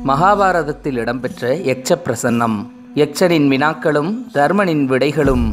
மகாபாரதத்தில் இடம்பெற்ற யக்ஷ பிரசன்னம் யக்ஷனின் வினாக்களும் தர்மனின் விடைகளும்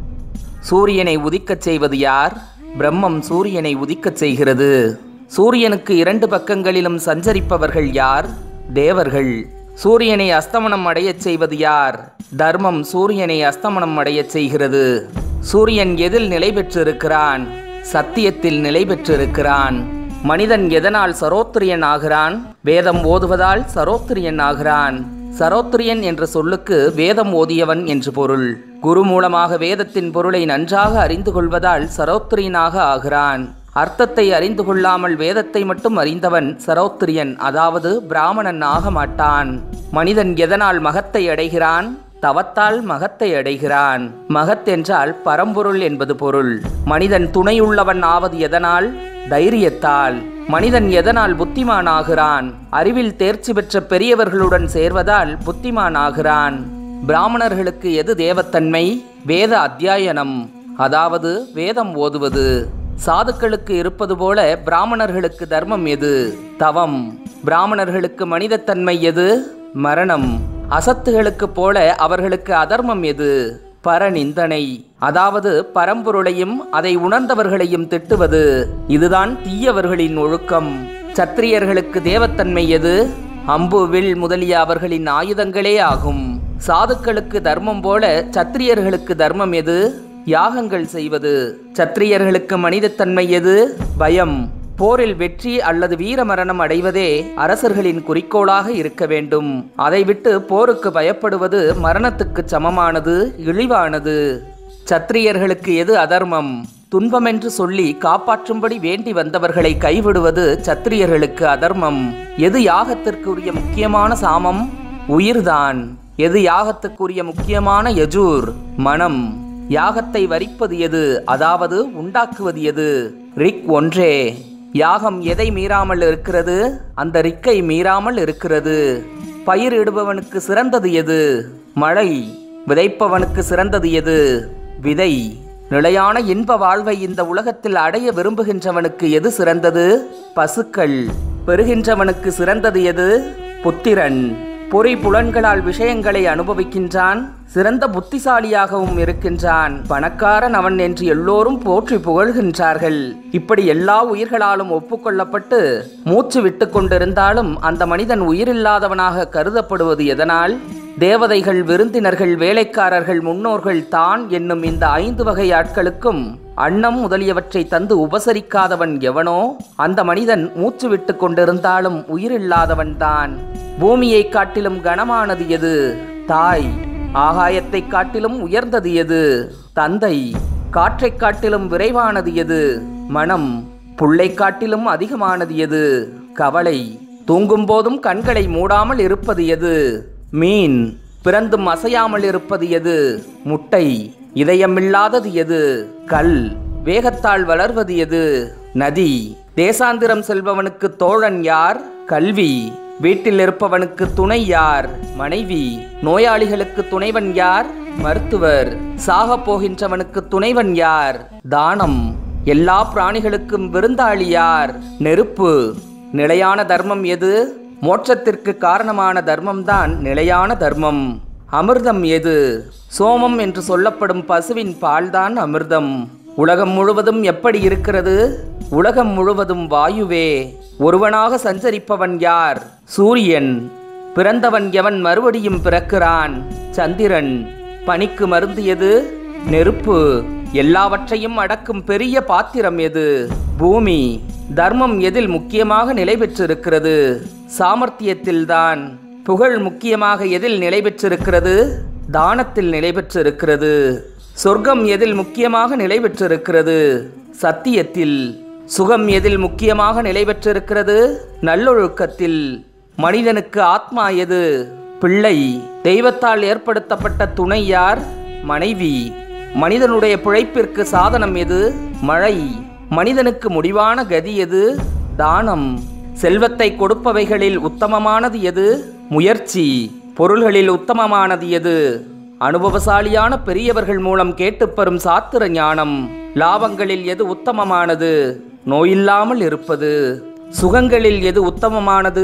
சூரியனை உதிக்கச் செய்வது யார் பிரம்மம் சூரியனை உதிக்கச் செய்கிறது சூரியனுக்கு இரண்டு பக்கங்களிலும் சஞ்சரிப்பவர்கள் யார் தேவர்கள் சூரியனை அஸ்தமனம் அடையச் செய்வது யார் தர்மம் சூரியனை அஸ்தமனம் அடையச் செய்கிறது சூரியன் எதில் நிலை பெற்றிருக்கிறான் சத்தியத்தில் நிலை பெற்றிருக்கிறான் மனிதன் எதனால் சரோத்திரியன் ஆகிறான் வேதம் ஓதுவதால் சரோத்திரியன் ஆகிறான் சரோத்திரியன் என்ற சொல்லுக்கு வேதம் ஓதியவன் என்று பொருள் குரு மூலமாக வேதத்தின் பொருளை நன்றாக அறிந்து கொள்வதால் சரோத்திரியனாக ஆகிறான் அர்த்தத்தை அறிந்து கொள்ளாமல் வேதத்தை மட்டும் அறிந்தவன் சரோத்திரியன் அதாவது பிராமணன் ஆக மாட்டான் மனிதன் எதனால் மகத்தை அடைகிறான் தவத்தால் மகத்தை அடைகிறான் மகத் என்றால் பரம்பொருள் என்பது பொருள் மனிதன் துணையுள்ளவன் ஆவது எதனால் தைரியத்தால் மனிதன் எதனால் புத்திமான் ஆகிறான் அறிவில் தேர்ச்சி பெற்ற பெரியவர்களுடன் சேர்வதால் புத்திமான் ஆகிறான் பிராமணர்களுக்கு எது தேவத்தன்மை வேத அத்தியாயனம் அதாவது வேதம் ஓதுவது சாதுக்களுக்கு இருப்பது போல பிராமணர்களுக்கு தர்மம் எது தவம் பிராமணர்களுக்கு மனிதத்தன்மை எது மரணம் அசத்துகளுக்கு போல அவர்களுக்கு அதர்மம் எது பரநிந்தனை அதாவது பரம்பொருளையும் அதை உணர்ந்தவர்களையும் திட்டுவது இதுதான் தீயவர்களின் ஒழுக்கம் சத்திரியர்களுக்கு தேவத்தன்மை எது அம்பு வில் முதலிய அவர்களின் ஆயுதங்களே ஆகும் சாதுக்களுக்கு தர்மம் போல சத்திரியர்களுக்கு தர்மம் எது யாகங்கள் செய்வது சத்திரியர்களுக்கு மனிதத்தன்மை எது பயம் போரில் வெற்றி அல்லது வீரமரணம் அடைவதே அரசர்களின் குறிக்கோளாக இருக்க வேண்டும் அதை விட்டு போருக்கு பயப்படுவது மரணத்துக்கு சமமானது இழிவானது சத்திரியர்களுக்கு எது அதர்மம் துன்பமென்று சொல்லி காப்பாற்றும்படி வேண்டி வந்தவர்களை கைவிடுவது சத்திரியர்களுக்கு அதர்மம் எது யாகத்திற்குரிய முக்கியமான சாமம் உயிர்தான் எது யாகத்துக்குரிய முக்கியமான யஜூர் மனம் யாகத்தை வரிப்பது எது அதாவது உண்டாக்குவது எது ரிக் ஒன்றே யாகம் எதை மீறாமல் இருக்கிறது அந்த ரிக்கை மீறாமல் இருக்கிறது பயிரிடுபவனுக்கு சிறந்தது எது மழை விதைப்பவனுக்கு சிறந்தது எது விதை நிலையான இன்ப வாழ்வை இந்த உலகத்தில் அடைய விரும்புகின்றவனுக்கு எது சிறந்தது பசுக்கள் பெறுகின்றவனுக்கு சிறந்தது எது புத்திரன் பொறி புலன்களால் விஷயங்களை அனுபவிக்கின்றான் சிறந்த புத்திசாலியாகவும் இருக்கின்றான் பணக்காரன் அவன் என்று எல்லோரும் போற்றி புகழ்கின்றார்கள் இப்படி எல்லா உயிர்களாலும் ஒப்புக்கொள்ளப்பட்டு மூச்சு விட்டு கொண்டிருந்தாலும் அந்த மனிதன் உயிரில்லாதவனாக கருதப்படுவது எதனால் தேவதைகள் விருந்தினர்கள் வேலைக்காரர்கள் முன்னோர்கள் தான் என்னும் இந்த ஐந்து வகை ஆட்களுக்கும் அன்னம் முதலியவற்றை தந்து உபசரிக்காதவன் எவனோ அந்த மனிதன் மூச்சு விட்டு கொண்டிருந்தாலும் உயிரில்லாதவன்தான் பூமியைக் காட்டிலும் கனமானது எது தாய் ஆகாயத்தைக் காட்டிலும் உயர்ந்தது எது தந்தை காற்றைக் காட்டிலும் விரைவானது எது மனம் புல்லைக் காட்டிலும் அதிகமானது எது கவலை தூங்கும் போதும் கண்களை மூடாமல் இருப்பது எது மீன் பிறந்தும் அசையாமல் இருப்பது எது முட்டை இதயமில்லாதது எது கல் வேகத்தால் வளர்வது எது நதி தேசாந்திரம் செல்பவனுக்கு தோழன் யார் கல்வி வீட்டில் இருப்பவனுக்கு துணை யார் மனைவி நோயாளிகளுக்கு துணைவன் யார் மருத்துவர் சாகப் போகின்றவனுக்கு துணைவன் யார் தானம் எல்லா பிராணிகளுக்கும் விருந்தாளி யார் நெருப்பு நிலையான தர்மம் எது மோட்சத்திற்கு காரணமான தர்மம்தான் நிலையான தர்மம் அமிர்தம் எது சோமம் என்று சொல்லப்படும் பசுவின் பால்தான் அமிர்தம் உலகம் முழுவதும் எப்படி இருக்கிறது உலகம் முழுவதும் வாயுவே ஒருவனாக சஞ்சரிப்பவன் யார் சூரியன் பிறந்தவன் எவன் மறுபடியும் பிறக்கிறான் சந்திரன் பனிக்கு மருந்து எது நெருப்பு எல்லாவற்றையும் அடக்கும் பெரிய பாத்திரம் எது பூமி தர்மம் எதில் முக்கியமாக நிலை பெற்றிருக்கிறது சாமர்த்தியத்தில்தான் புகழ் முக்கியமாக எதில் நிலை பெற்றிருக்கிறது தானத்தில் நிலை பெற்றிருக்கிறது சொர்க்கம் எதில் முக்கியமாக நிலை பெற்றிருக்கிறது சத்தியத்தில் சுகம் எதில் முக்கியமாக நிலை பெற்றிருக்கிறது நல்லொழுக்கத்தில் மனிதனுக்கு ஆத்மா எது பிள்ளை தெய்வத்தால் ஏற்படுத்தப்பட்ட துணை யார் மனைவி மனிதனுடைய பிழைப்பிற்கு சாதனம் எது மழை மனிதனுக்கு முடிவான கதி எது தானம் செல்வத்தை கொடுப்பவைகளில் உத்தமமானது எது முயற்சி பொருள்களில் உத்தமமானது எது அனுபவசாலியான பெரியவர்கள் மூலம் கேட்டுப் பெறும் சாத்திர ஞானம் லாபங்களில் எது உத்தமமானது நோயில்லாமல் இருப்பது சுகங்களில் எது உத்தமமானது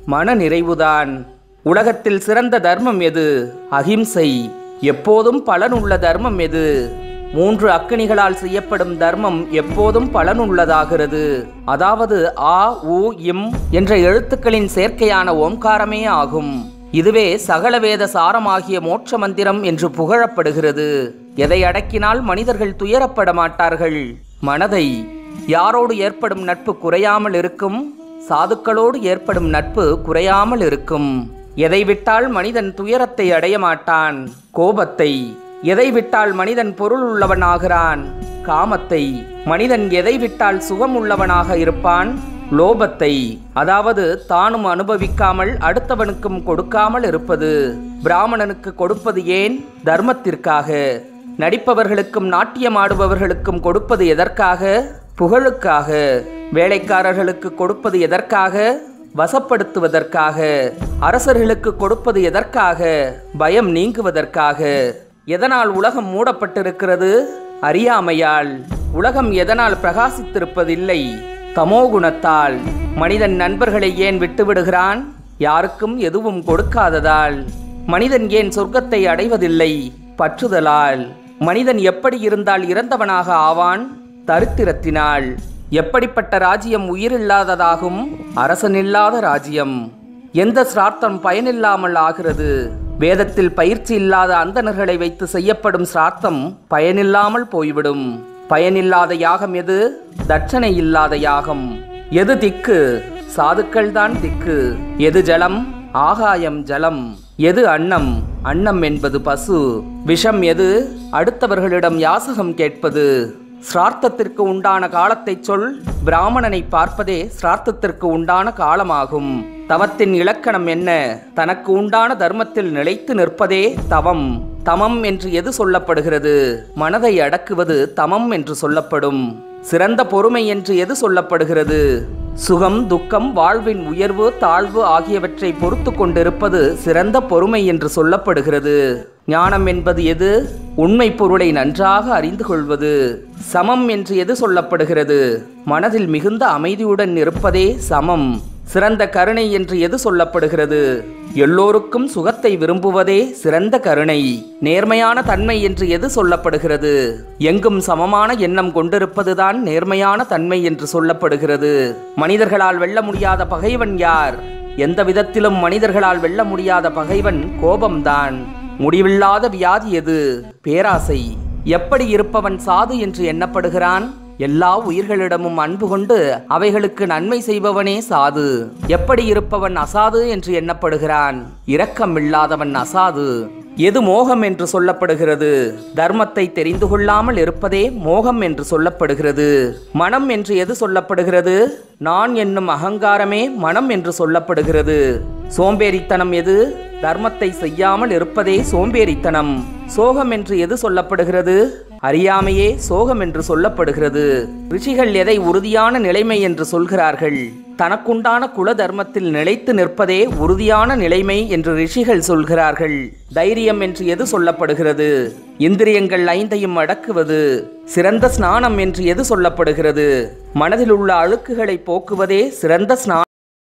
மன நிறைவுதான் உலகத்தில் சிறந்த தர்மம் எது அகிம்சை எப்போதும் பலனுள்ள தர்மம் எது மூன்று அக்கினிகளால் செய்யப்படும் தர்மம் எப்போதும் பலனுள்ளதாகிறது அதாவது ஆ உ இம் என்ற எழுத்துக்களின் சேர்க்கையான ஓம்காரமே ஆகும் இதுவே சகல வேத சாரமாகிய மோட்ச மந்திரம் என்று புகழப்படுகிறது எதை அடக்கினால் மனிதர்கள் துயரப்பட மாட்டார்கள் மனதை யாரோடு ஏற்படும் நட்பு குறையாமல் இருக்கும் சாதுக்களோடு ஏற்படும் நட்பு குறையாமல் இருக்கும் எதை விட்டால் மனிதன் துயரத்தை அடைய மாட்டான் கோபத்தை எதை விட்டால் மனிதன் பொருள் உள்ளவனாகிறான் காமத்தை மனிதன் எதை விட்டால் சுகம் உள்ளவனாக இருப்பான் லோபத்தை அதாவது தானும் அனுபவிக்காமல் அடுத்தவனுக்கும் கொடுக்காமல் இருப்பது பிராமணனுக்கு கொடுப்பது ஏன் தர்மத்திற்காக நடிப்பவர்களுக்கும் நாட்டியம் ஆடுபவர்களுக்கும் கொடுப்பது எதற்காக புகழுக்காக வேலைக்காரர்களுக்கு கொடுப்பது எதற்காக வசப்படுத்துவதற்காக அரசர்களுக்கு கொடுப்பது எதற்காக பயம் நீங்குவதற்காக எதனால் உலகம் மூடப்பட்டிருக்கிறது அறியாமையால் உலகம் எதனால் பிரகாசித்திருப்பதில்லை தமோகுணத்தால் மனிதன் நண்பர்களை ஏன் விட்டுவிடுகிறான் யாருக்கும் எதுவும் கொடுக்காததால் மனிதன் ஏன் சொர்க்கத்தை அடைவதில்லை பற்றுதலால் மனிதன் எப்படி இருந்தால் இறந்தவனாக ஆவான் தரித்திரத்தினால் எப்படிப்பட்ட ராஜ்யம் உயிரில்லாததாகும் அரசனில்லாத ராஜ்யம் எந்த சிரார்த்தம் பயனில்லாமல் ஆகிறது வேதத்தில் பயிற்சி இல்லாத அந்தணர்களை வைத்து செய்யப்படும் சிரார்த்தம் பயனில்லாமல் போய்விடும் பயனில்லாத யாகம் எது தட்சணை இல்லாத யாகம் எது திக்கு சாதுக்கள் தான் திக்கு எது ஜலம் ஆகாயம் ஜலம் எது அன்னம் அன்னம் என்பது பசு விஷம் எது அடுத்தவர்களிடம் யாசகம் கேட்பது சிரார்த்தத்திற்கு உண்டான காலத்தை சொல் பிராமணனை பார்ப்பதே சிரார்த்தத்திற்கு உண்டான காலமாகும் தவத்தின் இலக்கணம் என்ன தனக்கு உண்டான தர்மத்தில் நிலைத்து நிற்பதே தவம் தமம் என்று எது சொல்லப்படுகிறது மனதை அடக்குவது தமம் என்று சொல்லப்படும் சிறந்த பொறுமை என்று எது சொல்லப்படுகிறது சுகம் துக்கம் வாழ்வின் உயர்வு தாழ்வு ஆகியவற்றை பொறுத்து கொண்டிருப்பது சிறந்த பொறுமை என்று சொல்லப்படுகிறது ஞானம் என்பது எது உண்மை பொருளை நன்றாக அறிந்து கொள்வது சமம் என்று எது சொல்லப்படுகிறது மனதில் மிகுந்த அமைதியுடன் இருப்பதே சமம் சிறந்த கருணை என்று எது சொல்லப்படுகிறது எல்லோருக்கும் சுகத்தை விரும்புவதே சிறந்த கருணை நேர்மையான தன்மை என்று எது சொல்லப்படுகிறது எங்கும் சமமான எண்ணம் கொண்டிருப்பதுதான் நேர்மையான தன்மை என்று சொல்லப்படுகிறது மனிதர்களால் வெல்ல முடியாத பகைவன் யார் எந்த விதத்திலும் மனிதர்களால் வெல்ல முடியாத பகைவன் கோபம்தான் முடிவில்லாத வியாதி எது பேராசை எப்படி இருப்பவன் சாது என்று எண்ணப்படுகிறான் எல்லா உயிர்களிடமும் அன்பு கொண்டு அவைகளுக்கு நன்மை செய்பவனே சாது எப்படி இருப்பவன் அசாது என்று எண்ணப்படுகிறான் இரக்கம் இல்லாதவன் அசாது எது மோகம் என்று சொல்லப்படுகிறது தர்மத்தை தெரிந்து கொள்ளாமல் இருப்பதே மோகம் என்று சொல்லப்படுகிறது மனம் என்று எது சொல்லப்படுகிறது நான் என்னும் அகங்காரமே மனம் என்று சொல்லப்படுகிறது சோம்பேறித்தனம் எது தர்மத்தை செய்யாமல் இருப்பதே சோம்பேறித்தனம் சோகம் என்று எது சொல்லப்படுகிறது அறியாமையே சோகம் என்று சொல்லப்படுகிறது ரிஷிகள் எதை உறுதியான நிலைமை என்று சொல்கிறார்கள் தனக்குண்டான குல தர்மத்தில் நிலைத்து நிற்பதே உறுதியான நிலைமை என்று ரிஷிகள் சொல்கிறார்கள் தைரியம் என்று எது சொல்லப்படுகிறது இந்திரியங்கள் ஐந்தையும் அடக்குவது சிறந்த ஸ்நானம் என்று எது சொல்லப்படுகிறது மனதில் உள்ள அழுக்குகளை போக்குவதே சிறந்த ஸ்நானம்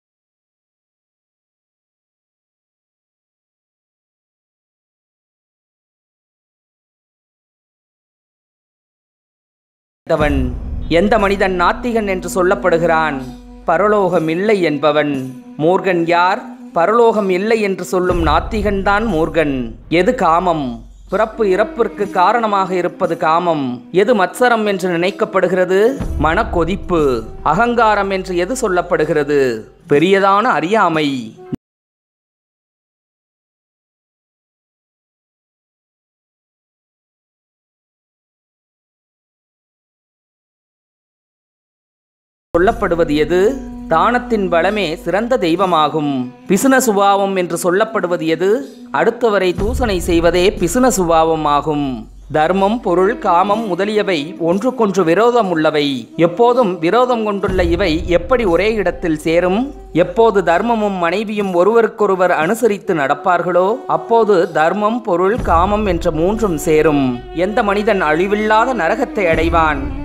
தவன் எந்த மனிதன் நாத்திகன் என்று சொல்லப்படுகிறான் பரலோகம் இல்லை என்பவன் மூர்கன் யார் பரலோகம் இல்லை என்று சொல்லும் நாத்திகன்தான் மூர்கன் எது காமம் பிறப்பு இறப்பிற்கு காரணமாக இருப்பது காமம் எது மத்சரம் என்று நினைக்கப்படுகிறது மன கொதிப்பு அகங்காரம் என்று எது சொல்லப்படுகிறது பெரியதான அறியாமை சொல்லப்படுவது எது தானத்தின் பலமே சிறந்த தெய்வமாகும் பிசுன சுபாவம் என்று சொல்லப்படுவது எது அடுத்தவரை தூசணை செய்வதே பிசுன சுபாவம் ஆகும் தர்மம் பொருள் காமம் முதலியவை ஒன்றுக்கொன்று விரோதம் உள்ளவை எப்போதும் விரோதம் கொண்டுள்ள இவை எப்படி ஒரே இடத்தில் சேரும் எப்போது தர்மமும் மனைவியும் ஒருவருக்கொருவர் அனுசரித்து நடப்பார்களோ அப்போது தர்மம் பொருள் காமம் என்ற மூன்றும் சேரும் எந்த மனிதன் அழிவில்லாத நரகத்தை அடைவான்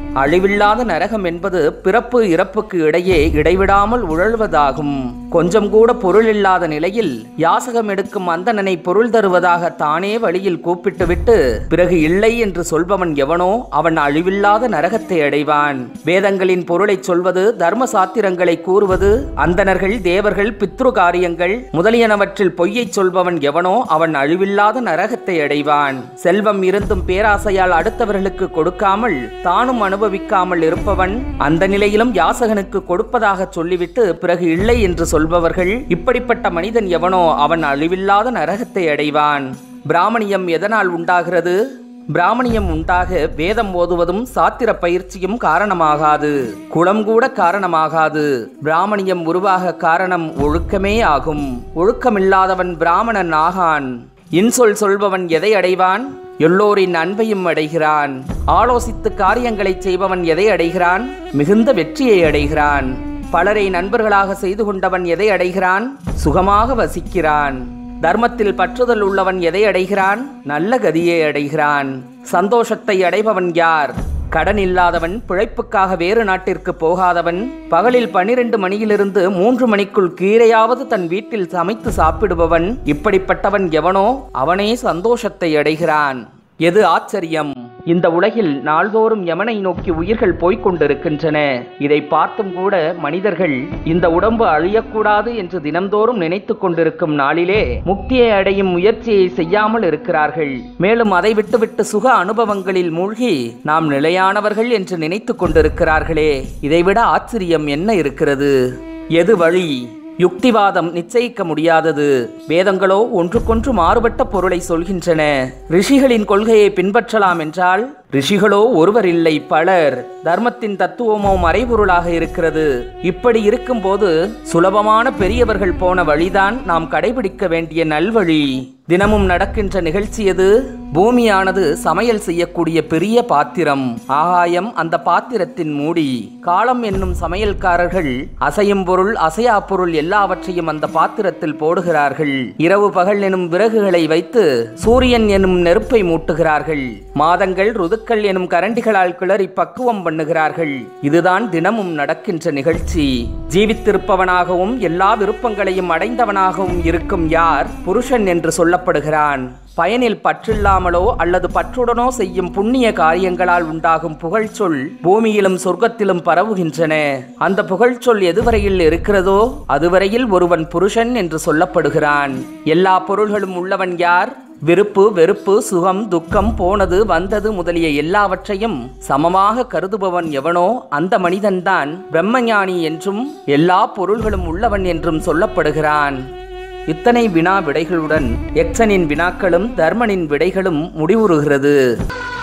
அழிவில்லாத நரகம் என்பது பிறப்பு இறப்புக்கு இடையே இடைவிடாமல் உழல்வதாகும் கொஞ்சம் கூட பொருள் இல்லாத நிலையில் யாசகம் எடுக்கும் அந்தணனை பொருள் தருவதாக தானே வழியில் கூப்பிட்டுவிட்டு பிறகு இல்லை என்று சொல்பவன் எவனோ அவன் அழிவில்லாத நரகத்தை அடைவான் வேதங்களின் பொருளைச் சொல்வது தர்ம சாத்திரங்களை கூறுவது அந்தணர்கள் தேவர்கள் பித்ரு காரியங்கள் முதலியனவற்றில் பொய்யைச் சொல்பவன் எவனோ அவன் அழிவில்லாத நரகத்தை அடைவான் செல்வம் இருந்தும் பேராசையால் அடுத்தவர்களுக்கு கொடுக்காமல் தானும் அனுபவிக்காமல் இருப்பவன் அந்த நிலையிலும் யாசகனுக்கு கொடுப்பதாக சொல்லிவிட்டு பிறகு இல்லை என்று சொல்பவர்கள் இப்படிப்பட்ட மனிதன் எவனோ அவன் அழிவில்லாத நரகத்தை அடைவான் பிராமணியம் எதனால் உண்டாகிறது பிராமணியம் உண்டாக வேதம் ஓதுவதும் சாத்திர பயிற்சியும் காரணமாகாது குளம் கூட காரணமாகாது பிராமணியம் உருவாக காரணம் ஒழுக்கமே ஆகும் ஒழுக்கமில்லாதவன் பிராமணன் ஆகான் இன்சொல் சொல்பவன் எதை அடைவான் எல்லோரின் அன்பையும் அடைகிறான் ஆலோசித்து காரியங்களை செய்பவன் எதை அடைகிறான் மிகுந்த வெற்றியை அடைகிறான் பலரை நண்பர்களாக செய்து கொண்டவன் எதை அடைகிறான் சுகமாக வசிக்கிறான் தர்மத்தில் பற்றுதல் உள்ளவன் எதை அடைகிறான் நல்ல கதியை அடைகிறான் சந்தோஷத்தை அடைபவன் யார் கடன் இல்லாதவன் பிழைப்புக்காக வேறு நாட்டிற்கு போகாதவன் பகலில் பனிரெண்டு மணியிலிருந்து மூன்று மணிக்குள் கீரையாவது தன் வீட்டில் சமைத்து சாப்பிடுபவன் இப்படிப்பட்டவன் எவனோ அவனே சந்தோஷத்தை அடைகிறான் எது ஆச்சரியம் இந்த உலகில் நாள்தோறும் யமனை நோக்கி உயிர்கள் போய்க் கொண்டிருக்கின்றன இதை பார்த்தும் கூட மனிதர்கள் இந்த உடம்பு அழியக்கூடாது என்று தினம்தோறும் நினைத்து கொண்டிருக்கும் நாளிலே முக்தியை அடையும் முயற்சியை செய்யாமல் இருக்கிறார்கள் மேலும் அதை விட்டுவிட்டு சுக அனுபவங்களில் மூழ்கி நாம் நிலையானவர்கள் என்று நினைத்து கொண்டிருக்கிறார்களே இதைவிட ஆச்சரியம் என்ன இருக்கிறது எது வழி யுக்திவாதம் நிச்சயிக்க முடியாதது வேதங்களோ ஒன்றுக்கொன்று மாறுபட்ட பொருளை சொல்கின்றன ரிஷிகளின் கொள்கையை பின்பற்றலாம் என்றால் ரிஷிகளோ ஒருவர் இல்லை பலர் தர்மத்தின் தத்துவமோ மறைபொருளாக இருக்கிறது இப்படி இருக்கும்போது சுலபமான பெரியவர்கள் போன வழிதான் நாம் கடைபிடிக்க வேண்டிய நல்வழி தினமும் நடக்கின்ற நிகழ்ச்சி எது பூமியானது சமையல் செய்யக்கூடிய பெரிய பாத்திரம் ஆகாயம் அந்த பாத்திரத்தின் மூடி காலம் என்னும் சமையல்காரர்கள் அசையும் பொருள் அசையா பொருள் எல்லாவற்றையும் அந்த பாத்திரத்தில் போடுகிறார்கள் இரவு பகல் எனும் விறகுகளை வைத்து சூரியன் எனும் நெருப்பை மூட்டுகிறார்கள் மாதங்கள் ருதுக்கள் எனும் கரண்டிகளால் கிளறி பக்குவம் பண்ணுகிறார்கள் இதுதான் தினமும் நடக்கின்ற நிகழ்ச்சி ஜீவித்திருப்பவனாகவும் எல்லா விருப்பங்களையும் அடைந்தவனாகவும் இருக்கும் யார் புருஷன் என்று சொல்லப்படுகிறான் பயனில் பற்றில்லாமலோ அல்லது பற்றுடனோ செய்யும் புண்ணிய காரியங்களால் உண்டாகும் புகழ்ச்சொல் பூமியிலும் சொர்க்கத்திலும் பரவுகின்றன அந்த புகழ்ச்சொல் எதுவரையில் இருக்கிறதோ அதுவரையில் ஒருவன் புருஷன் என்று சொல்லப்படுகிறான் எல்லா பொருள்களும் உள்ளவன் யார் விருப்பு வெறுப்பு சுகம் துக்கம் போனது வந்தது முதலிய எல்லாவற்றையும் சமமாக கருதுபவன் எவனோ அந்த மனிதன்தான் பிரம்மஞானி என்றும் எல்லா பொருள்களும் உள்ளவன் என்றும் சொல்லப்படுகிறான் இத்தனை வினா விடைகளுடன் எக்ஸனின் வினாக்களும் தர்மனின் விடைகளும் முடிவுறுகிறது